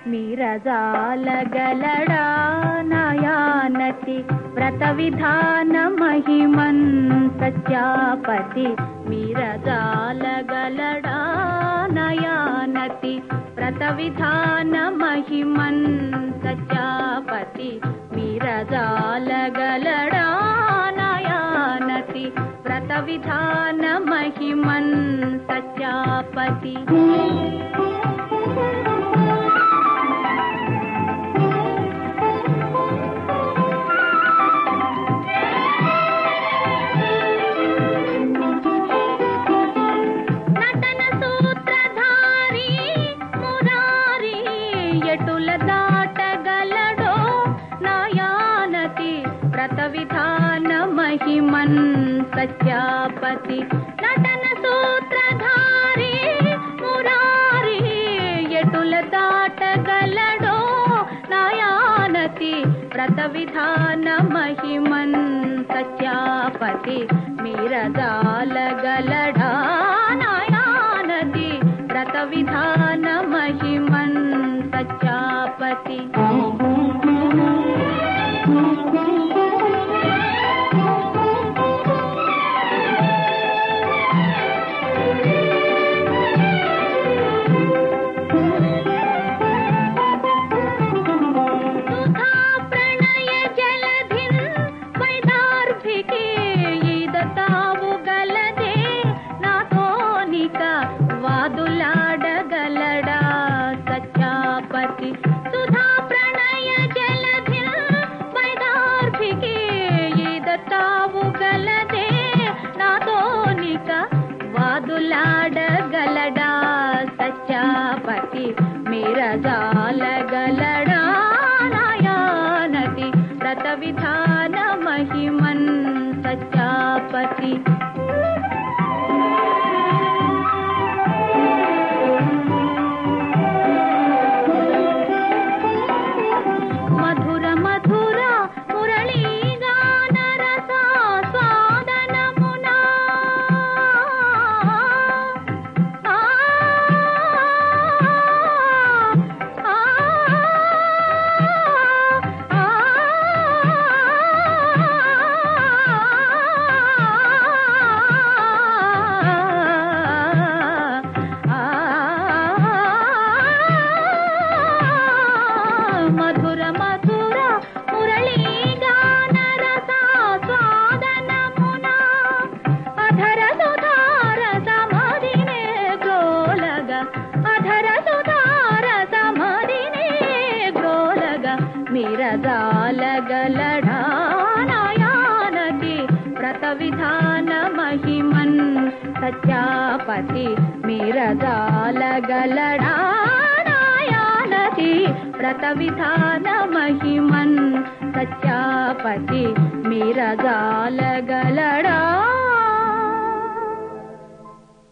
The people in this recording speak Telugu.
మీరజాలగలడా నయానతి వ్రత విధాన మహిమన్ సత్యాపతి మీరజాలగలడా నయానతి వ్రత విధాన మహిమన్ సత్యాపతి మీరజాలగలడా నయానతి వ్రత విధాన మహిమన్ సత్యాపతి నటన సూత్రధారి మురారి ఎటుల దాటగలడో నయానతి వ్రత విధాన మహిమన్ సత్యాపతి నటన సూత్రధారి మురారి ఎటుల దాటగలడో నయానతి వ్రత విధాన మహిమన్ సత్యాపతి మీరజాలగలడా నాయానది వ్రత విధాన మహిమన్ సత్యాపతి సుధా ప్రణయ జలధిన్ వైదార్భికే ఈదతావు గలదే నాతోనిక వాదులాడగలడా సత్యాపతి సుధా ప్రణయ జలధిన్ వైదార్భికే ఈదతావు గలదే నాతోనిక వాదులాడగలడా సత్యాపతి మీరజాలగలడా నాయానతి వ్రత విధాన మహిమన్ సత్యాపతి మధుర మధుర మురళీ గాన రస స్వాదనమునా ఆ ఆ మధుర మధుర మురళీ గాన రస స్వాదనమునా అధర సుధార సమధినే గ్రోలగ అధర సుధార సమధినే గ్రోలగ మీరజాలగలడా నాయానతి వ్రత విధాన మహిమన్ సత్యాపతి మీరజాలగలడా నాయానతి వ్రత విధాన మహిమన్ సత్యాపతి మీరజాలగలడా